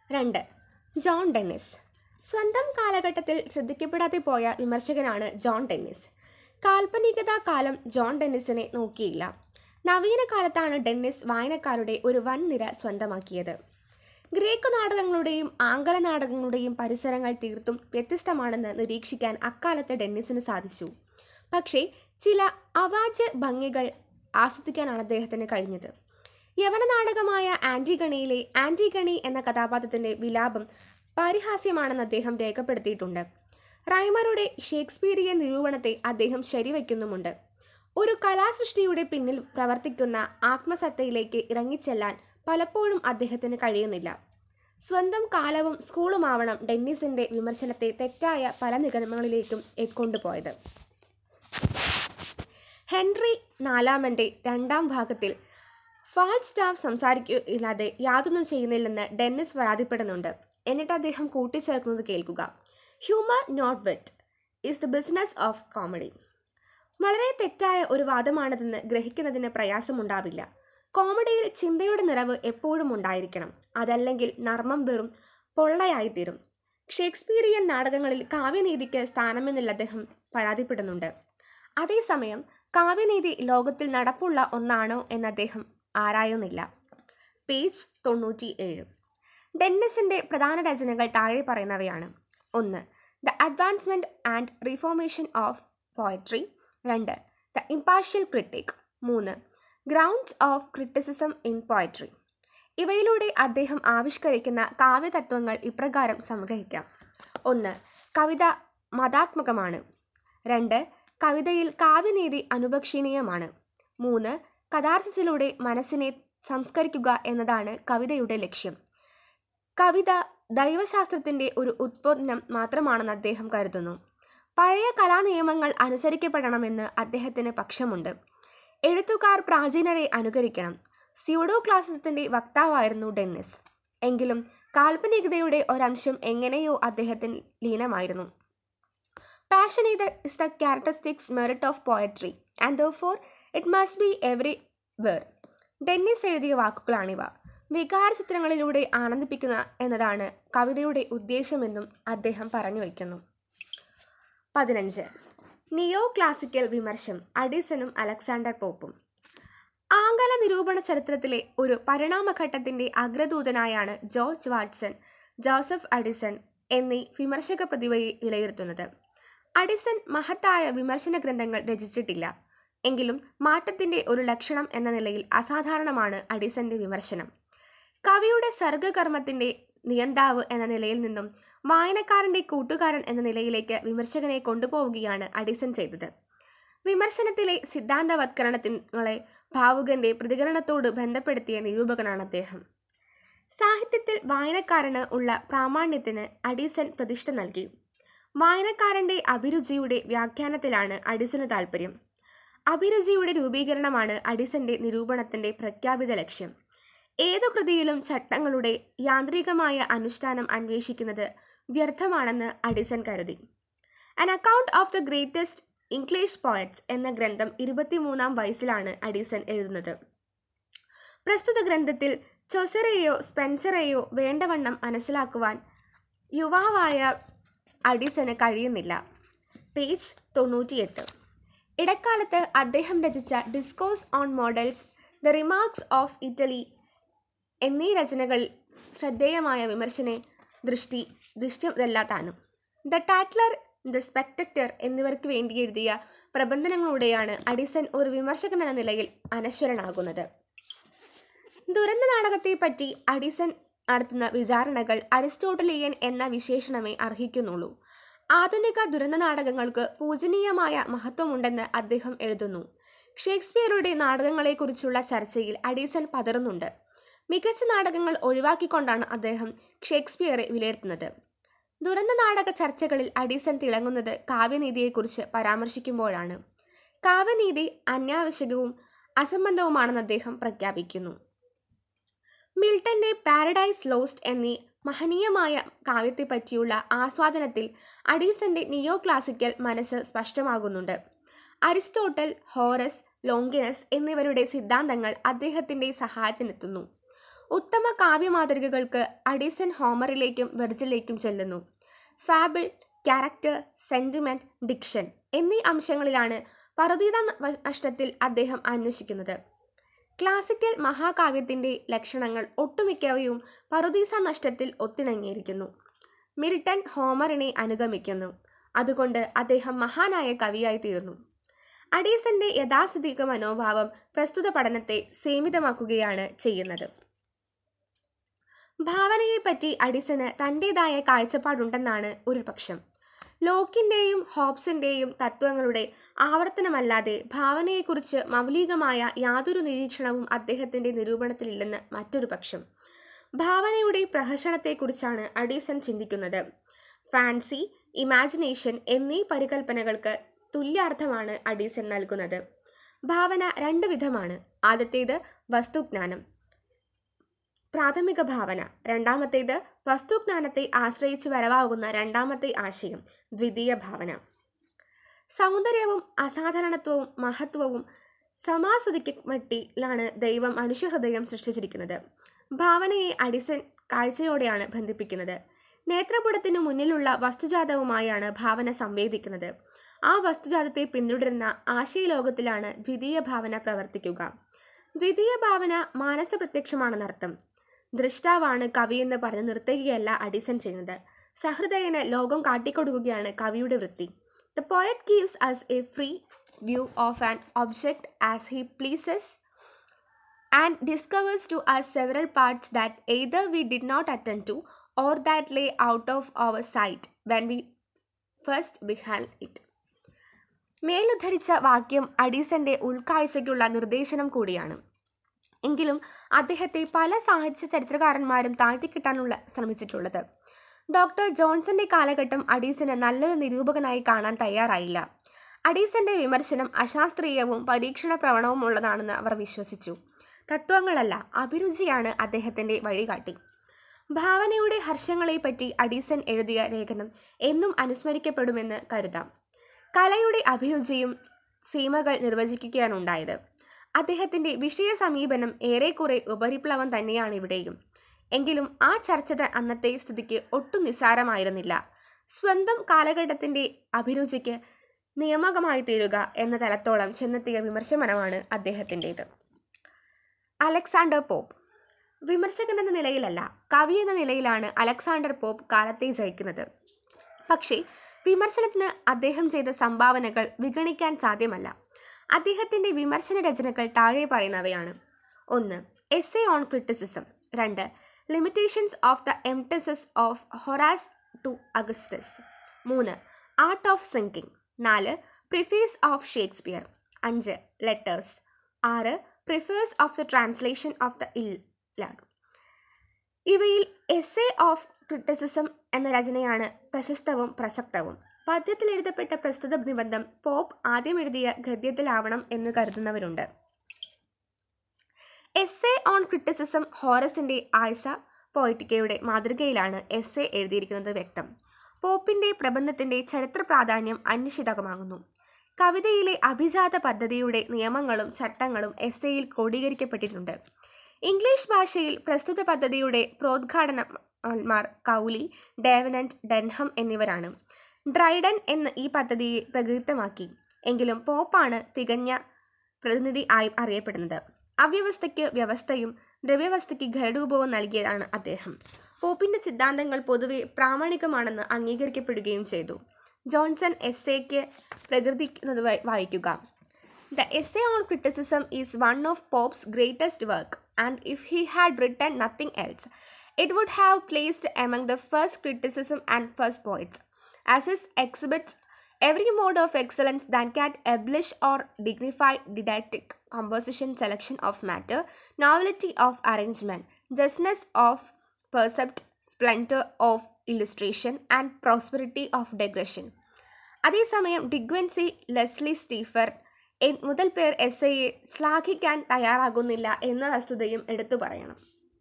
രണ്ട് John Dennis സ്വന്തം കാലഘട്ടത്തിൽ ശ്രദ്ധിക്കപ്പെടാതെ പോയ വിമർശകനാണ് ജോൺ ഡെന്നിസ് കാൽപ്പനികതാ കാലം ജോൺ ഡെന്നിസിനെ നോക്കിയില്ല നവീന കാലത്താണ് ഡെന്നിസ് വായനക്കാരുടെ ഒരു വൻ നിര സ്വന്തമാക്കിയത് ഗ്രീക്ക് നാടകങ്ങളുടെയും ആംഗല നാടകങ്ങളുടെയും പരിസരങ്ങൾ തീർത്തും വ്യത്യസ്തമാണെന്ന് നിരീക്ഷിക്കാൻ അക്കാലത്ത് ഡെന്നിസിന് സാധിച്ചു പക്ഷേ ചില അവാച്യ ഭംഗികൾ ആസ്വദിക്കാനാണ് അദ്ദേഹത്തിന് കഴിഞ്ഞത് യവന നാടകമായ ആന്റിഗണിയിലെ ആന്റിഗണി എന്ന കഥാപാത്രത്തിന്റെ വിലാപം പാരിഹാസ്യമാണെന്ന് അദ്ദേഹം രേഖപ്പെടുത്തിയിട്ടുണ്ട് റൈമറുടെ ഷേക്സ്പീരിയൻ നിരൂപണത്തെ അദ്ദേഹം ശരിവയ്ക്കുന്നുമുണ്ട് ഒരു കലാസൃഷ്ടിയുടെ പിന്നിൽ പ്രവർത്തിക്കുന്ന ആത്മസത്തയിലേക്ക് ഇറങ്ങിച്ചെല്ലാൻ പലപ്പോഴും അദ്ദേഹത്തിന് കഴിയുന്നില്ല സ്വന്തം കാലവും സ്കൂളുമാവണം ഡെന്നിസിന്റെ വിമർശനത്തെ തെറ്റായ പല നിഗമനങ്ങളിലേക്കും എ- കൊണ്ടുപോയത് ഹെൻറി നാലാമന്റെ രണ്ടാം ഭാഗത്തിൽ ഫാൾ സ്റ്റാഫ് സംസാരിക്കില്ലാതെ യാതൊന്നും ചെയ്യുന്നില്ലെന്ന് ഡെന്നിസ് പരാതിപ്പെടുന്നുണ്ട് എന്നിട്ട് അദ്ദേഹം കൂട്ടിച്ചേർക്കുന്നത് കേൾക്കുക humour not wit is the business of comedy വളരെ തെറ്റായ ഒരു വാദമാണിതെന്ന് ഗ്രഹിക്കുന്നതിന് പ്രയാസമുണ്ടാവില്ല കോമഡിയിൽ ചിന്തയുടെ നിറവ് എപ്പോഴും ഉണ്ടായിരിക്കണം അതല്ലെങ്കിൽ നർമ്മം വെറും പൊള്ളയായിത്തീരും ഷേക്സ്പീരിയൻ നാടകങ്ങളിൽ കാവ്യനീതിക്ക് സ്ഥാനമെന്നില്ല അദ്ദേഹം പരാതിപ്പെടുന്നുണ്ട് അതേസമയം കാവ്യനീതി ലോകത്തിൽ നടപ്പുള്ള ഒന്നാണോ എന്ന് അദ്ദേഹം ആരായുന്നില്ല പേജ് തൊണ്ണൂറ്റി ഏഴ് ഡെന്നിസിന്റെ പ്രധാന രചനകൾ താഴെ പറയുന്നവയാണ് ഒന്ന് the advancement and reformation of poetry രണ്ട് ദ ഇമ്പാർഷ്യൽ ക്രിട്ടിക് മൂന്ന് grounds of criticism in poetry ഇവയിലൂടെ അദ്ദേഹം ആവിഷ്കരിക്കുന്ന കാവ്യതത്വങ്ങൾ ഇപ്രകാരം സംഗ്രഹിക്കാം ഒന്ന് കവിത മതാത്മകമാണ് രണ്ട് കവിതയിൽ കാവ്യനീതി അനുപക്ഷീണീയമാണ് മൂന്ന് കഥാർസിസിലൂടെ മനസ്സിനെ സംസ്കരിക്കുക എന്നതാണ് കവിതയുടെ ലക്ഷ്യം കവിത ദൈവശാസ്ത്രത്തിന്റെ ഒരു ഉത്പന്നം മാത്രമാണെന്ന് അദ്ദേഹം കരുതുന്നു പഴയ കലാനിയമങ്ങൾ അനുസരിക്കപ്പെടണമെന്ന് അദ്ദേഹത്തിന് പക്ഷമുണ്ട് എഴുത്തുകാർ പ്രാചീനരെ അനുകരിക്കണം സ്യൂഡോ ക്ലാസിസത്തിന്റെ വക്താവായിരുന്നു ഡെന്നിസ് എങ്കിലും കാൽപ്പനികതയുടെ ഒരംശം എങ്ങനെയോ അദ്ദേഹത്തിന് ലീനമായിരുന്നു passion is the characteristics merit of poetry and therefore it must be everywhere Dennis എഴുതിയ വാക്കുകളാണിവ വികാര ചിത്രങ്ങളിലൂടെ ആനന്ദിപ്പിക്കുന്ന എന്നതാണ് കവിതയുടെ ഉദ്ദേശമെന്നും അദ്ദേഹം പറഞ്ഞു വയ്ക്കുന്നു പതിനഞ്ച് നിയോ ക്ലാസിക്കൽ വിമർശം അഡിസണും അലക്സാണ്ടർ പോപ്പും ആംഗല നിരൂപണ ചരിത്രത്തിലെ ഒരു പരിണാമഘട്ടത്തിന്റെ അഗ്രദൂതനായാണ് ജോർജ് വാട്സൺ ജോസഫ് അഡിസൺ എന്നീ വിമർശക പ്രതിഭയെ വിലയിരുത്തുന്നത് അഡിസൺ മഹത്തായ വിമർശന ഗ്രന്ഥങ്ങൾ രചിച്ചിട്ടില്ല എങ്കിലും മാറ്റത്തിന്റെ ഒരു ലക്ഷണം എന്ന നിലയിൽ അസാധാരണമാണ് അഡിസന്റെ വിമർശനം കവിയുടെ സർഗകർമ്മത്തിന്റെ നിയന്താവ് എന്ന നിലയിൽ നിന്നും വായനക്കാരന്റെ കൂട്ടുകാരൻ എന്ന നിലയിലേക്ക് വിമർശകനെ കൊണ്ടുപോവുകയാണ് അഡിസൺ ചെയ്തത് വിമർശനത്തിലെ സിദ്ധാന്തവത്കരണത്തിങ്ങളെ ഭാവുകന്റെ പ്രതികരണത്തോട് ബന്ധപ്പെടുത്തിയ നിരൂപകനാണ് അദ്ദേഹം സാഹിത്യത്തിൽ വായനക്കാരന് ഉള്ള പ്രാമാണ്യത്തിന് അഡിസൺ പ്രതിഷ്ഠ നൽകി വായനക്കാരന്റെ അഭിരുചിയുടെ വ്യാഖ്യാനത്തിലാണ് അഡിസന് താല്പര്യം അഭിരുചിയുടെ രൂപീകരണമാണ് അഡിസന്റെ നിരൂപണത്തിന്റെ പ്രഖ്യാപിത ലക്ഷ്യം ഏതു കൃതിയിലും ചട്ടങ്ങളുടെ യാന്ത്രികമായ അനുഷ്ഠാനം അന്വേഷിക്കുന്നത് വ്യർത്ഥമാണെന്ന് അഡിസൺ കരുതി an account of the greatest English poets എന്ന ഗ്രന്ഥം ഇരുപത്തിമൂന്നാം വയസ്സിലാണ് അഡിസൺ എഴുതുന്നത് പ്രസ്തുത ഗ്രന്ഥത്തിൽ ചൊസറെയോ സ്പെൻസറെയോ വേണ്ടവണ്ണം മനസ്സിലാക്കുവാൻ യുവാവായ അഡിസന് കഴിയുന്നില്ല പേജ് തൊണ്ണൂറ്റിയെട്ട് ഇടക്കാലത്ത് അദ്ദേഹം രചിച്ച discourse on medals the remarks of Italy എന്നീ രചനകളിൽ ശ്രദ്ധേയമായ വിമർശന ദൃഷ്ടി ദൃഷ്ടിയല്ല താനും ദ ടാറ്റ്ലർ ദ സ്പെക്ടക്ടർ എന്നിവർക്ക് വേണ്ടി എഴുതിയ പ്രബന്ധനങ്ങളിലൂടെയാണ് അഡിസൺ ഒരു വിമർശകൻ എന്ന നിലയിൽ അനശ്വരനാകുന്നത് ദുരന്ത നാടകത്തെ പറ്റി അഡിസൺ നടത്തുന്ന വിചാരണകൾ അരിസ്റ്റോട്ടലിയൻ എന്ന വിശേഷണമേ അർഹിക്കുന്നുള്ളൂ ആധുനിക ദുരന്ത നാടകങ്ങൾക്ക് പൂജനീയമായ മഹത്വമുണ്ടെന്ന് അദ്ദേഹം എഴുതുന്നു ഷേക്സ്പിയറുടെ നാടകങ്ങളെക്കുറിച്ചുള്ള ചർച്ചയിൽ അഡീസൺ പതറുന്നുണ്ട് മികച്ച നാടകങ്ങൾ ഒഴിവാക്കിക്കൊണ്ടാണ് അദ്ദേഹം ഷേക്സ്പിയറെ വിലയിരുത്തുന്നത് ദുരന്ത നാടക ചർച്ചകളിൽ അഡീസൺ തിളങ്ങുന്നത് കാവ്യനീതിയെക്കുറിച്ച് പരാമർശിക്കുമ്പോഴാണ് കാവ്യനീതി അനാവശ്യകവും അസംബന്ധവുമാണെന്ന് അദ്ദേഹം പ്രഖ്യാപിക്കുന്നു മിൽട്ടന്റെ പാരഡൈസ് ലോസ്റ്റ് എന്നീ മഹനീയമായ കാവ്യത്തെപ്പറ്റിയുള്ള ആസ്വാദനത്തിൽ അഡീസന്റെ നിയോ ക്ലാസിക്കൽ മനസ്സ് സ്പഷ്ടമാകുന്നുണ്ട് അരിസ്റ്റോട്ടൽ ഹോറസ് ലോങ്കിനസ് എന്നിവരുടെ സിദ്ധാന്തങ്ങൾ അദ്ദേഹത്തിന്റെ സഹായത്തിനെത്തുന്നു ഉത്തമ കാവ്യമാതൃകകൾക്ക് അഡീസൺ ഹോമറിലേക്കും വെർജിലേക്കും ചെല്ലുന്നു ഫാബിൾ ക്യാരക്ടർ സെന്റിമെന്റ് ഡിക്ഷൻ എന്നീ അംശങ്ങളിലാണ് പറുദീത നഷ്ടത്തിൽ അദ്ദേഹം അന്വേഷിക്കുന്നത് ക്ലാസിക്കൽ മഹാകാവ്യത്തിന്റെ ലക്ഷണങ്ങൾ ഒട്ടുമിക്കവയും പറുദീസ നഷ്ടത്തിൽ ഒത്തിണങ്ങിയിരിക്കുന്നു മിൽട്ടൺ ഹോമറിനെ അനുഗമിക്കുന്നു അതുകൊണ്ട് അദ്ദേഹം മഹാനായ കവിയായി തീരുന്നു അഡീസന്റെ യഥാസ്ഥിതിക മനോഭാവം പ്രസ്തുത പഠനത്തെ സീമിതമാക്കുകയാണ് ചെയ്യുന്നത് ഭാവനയെപ്പറ്റി അഡിസന് തൻ്റെതായ കാഴ്ചപ്പാടുണ്ടെന്നാണ് ഒരു പക്ഷം ലോക്കിൻ്റെയും ഹോബ്സിൻ്റെയും തത്വങ്ങളുടെ ആവർത്തനമല്ലാതെ ഭാവനയെക്കുറിച്ച് മൗലികമായ യാതൊരു നിരീക്ഷണവും അദ്ദേഹത്തിൻ്റെ നിരൂപണത്തിലില്ലെന്ന് മറ്റൊരു പക്ഷം ഭാവനയുടെ പ്രഹസനത്തെക്കുറിച്ചാണ് അഡീസൺ ചിന്തിക്കുന്നത് ഫാൻസി ഇമാജിനേഷൻ എന്നീ പരികൽപ്പനകൾക്ക് തുല്യാർത്ഥമാണ് അഡീസൺ നൽകുന്നത് ഭാവന രണ്ട് വിധമാണ് ആദ്യത്തേത് വസ്തുജ്ഞാനം പ്രാഥമിക ഭാവന രണ്ടാമത്തേത് വസ്തുജ്ഞാനത്തെ ആശ്രയിച്ച് വരവാകുന്ന രണ്ടാമത്തെ ആശയം ദ്വിതീയ ഭാവന സൗന്ദര്യവും അസാധാരണത്വവും മഹത്വവും സമാസ്വദിക്കമട്ടിലാണ് ദൈവം മനുഷ്യഹൃദയം സൃഷ്ടിച്ചിരിക്കുന്നത് ഭാവനയെ അഡിസൺ കാഴ്ചയോടെയാണ് ബന്ധിപ്പിക്കുന്നത് നേത്രപുടത്തിനു മുന്നിലുള്ള വസ്തുജാതവുമായാണ് ഭാവന സംവേദിക്കുന്നത് ആ വസ്തുജാതത്തെ പിന്തുടരുന്ന ആശയലോകത്തിലാണ് ദ്വിതീയ ഭാവന പ്രവർത്തിക്കുക ദ്വിതീയ ഭാവന മാനസ പ്രത്യക്ഷമാണെന്നർത്ഥം ദൃഷ്ടാവാണ് കവിയെന്ന് പറഞ്ഞ് നിർത്തുകയല്ല അഡിസൺ ചെയ്യുന്നത് സഹൃദയന് ലോകം കാട്ടിക്കൊടുക്കുകയാണ് കവിയുടെ വൃത്തി the poet gives us a free view of an object as he pleases and discovers to us several parts that either we did not attend to or that lay out of our sight when we first beheld it. മേലുദ്ധരിച്ച വാക്യം അഡീസന്റെ ഉൾക്കാഴ്ചയ്ക്കുള്ള നിർദ്ദേശനം കൂടിയാണ് എങ്കിലും അദ്ദേഹത്തെ പല സാഹിത്യ ചരിത്രകാരന്മാരും താഴ്ത്തിക്കിട്ടാനുള്ള ശ്രമിച്ചിട്ടുള്ളത് doctor ജോൺസന്റെ കാലഘട്ടം അഡീസന് നല്ലൊരു നിരൂപകനായി കാണാൻ തയ്യാറായില്ല അഡീസന്റെ വിമർശനം അശാസ്ത്രീയവും പരീക്ഷണ പ്രവണവുമുള്ളതാണെന്ന് അവർ വിശ്വസിച്ചു തത്വങ്ങളല്ല അഭിരുചിയാണ് അദ്ദേഹത്തിന്റെ വഴികാട്ടി ഭാവനയുടെ ഹർഷങ്ങളെപ്പറ്റി അഡീസൺ എഴുതിയ ലേഖനം എന്നും അനുസ്മരിക്കപ്പെടുമെന്ന് കരുതാം കലയുടെ അഭിരുചിയും സീമകൾ നിർവചിക്കുകയാണ് ഉണ്ടായത് അദ്ദേഹത്തിന്റെ വിഷയ സമീപനം ഏറെക്കുറെ ഉപരിപ്ലവം തന്നെയാണ് ഇവിടെയും എങ്കിലും ആ ചർച്ച അന്നത്തെ സ്ഥിതിക്ക് ഒട്ടും നിസ്സാരമായിരുന്നില്ല സ്വന്തം കാലഘട്ടത്തിന്റെ അഭിരുചിക്ക് നിയമകമായി തീരുക എന്ന തലത്തോളം ചെന്നെത്തിയ വിമർശനമാണ് അദ്ദേഹത്തിൻ്റെത് അലക്സാണ്ടർ പോപ്പ് വിമർശകൻ എന്ന നിലയിലല്ല കവി എന്ന നിലയിലാണ് അലക്സാണ്ടർ പോപ്പ് കാലത്തെ ജയിക്കുന്നത് പക്ഷേ വിമർശനത്തിന് അദ്ദേഹം ചെയ്ത സംഭാവനകൾ വിഗണിക്കാൻ സാധ്യമല്ല അദ്ദേഹത്തിൻ്റെ വിമർശന രചനകൾ താഴെ പറയുന്നവയാണ് ഒന്ന് എസ് എ ഓൺ ക്രിറ്റിസിസം രണ്ട് limitations of the emphasis of Horace to Augustus മൂന്ന് ആർട്ട് ഓഫ് സിങ്കിങ് നാല് പ്രിഫേസ് ഓഫ് ഷേക്സ്പിയർ അഞ്ച് ലെറ്റേഴ്സ് ആറ് preface of the translation of the Iliad ഇവയിൽ എസ് എ ഓഫ് ക്രിറ്റിസിസം എന്ന രചനയാണ് പ്രശസ്തവും പ്രസക്തവും പദ്യത്തിൽ എഴുതപ്പെട്ട പ്രസ്തുത നിബന്ധം പോപ്പ് ആദ്യം എഴുതിയ ഗദ്യത്തിലാവണം എന്ന് കരുതുന്നവരുണ്ട് എസ് എ ഓൺ ക്രിറ്റിസിസം ഹോറസിന്റെ ആഴ്സ പോയിറ്റിക്കയുടെ മാതൃകയിലാണ് എസ് എ എഴുതിയിരിക്കുന്നത് വ്യക്തം പോപ്പിന്റെ പ്രബന്ധത്തിന്റെ ചരിത്ര പ്രാധാന്യം അന്വേഷിതകമാകുന്നു കവിതയിലെ അഭിജാത പദ്ധതിയുടെ നിയമങ്ങളും ചട്ടങ്ങളും എസ് എയിൽ ക്രോഡീകരിക്കപ്പെട്ടിട്ടുണ്ട് ഇംഗ്ലീഷ് ഭാഷയിൽ പ്രസ്തുത പദ്ധതിയുടെ പ്രോദ്ഘാടനന്മാർ കൗലി ഡേവനന്റ് ഡെൻഹം എന്നിവരാണ് ഡ്രൈഡൻ എന്ന് ഈ പദ്ധതിയെ പ്രകൃതമാക്കി എങ്കിലും പോപ്പാണ് തികഞ്ഞ പ്രതിനിധി ആയി അറിയപ്പെടുന്നത് അവ്യവസ്ഥയ്ക്ക് വ്യവസ്ഥയും ദ്രവ്യവസ്ഥയ്ക്ക് ഘടരൂപവും നൽകിയതാണ് അദ്ദേഹം പോപ്പിന്റെ സിദ്ധാന്തങ്ങൾ പൊതുവെ പ്രാമാണികമാണെന്ന് അംഗീകരിക്കപ്പെടുകയും ചെയ്തു ജോൺസൺ എസ് എക്ക് പ്രകൃതിക്കുന്നത് വായിക്കുക the essay on criticism is one of Pope's greatest work and if he had written nothing else it would have placed among the first criticism and first poets as his exhibits every mode of excellence that can establish or dignify didactic composition selection of matter novelty of arrangement justness of percept splendor of illustration and prosperity of digression അതേസമയം ഡിഗ്വൻസി Leslie സ്റ്റീഫർ മുതൽ പേർ S ഐയെ ശ്ലാഘിക്കാൻ തയ്യാറാകുന്നില്ല എന്ന വസ്തുതയും എടുത്തു പറയണം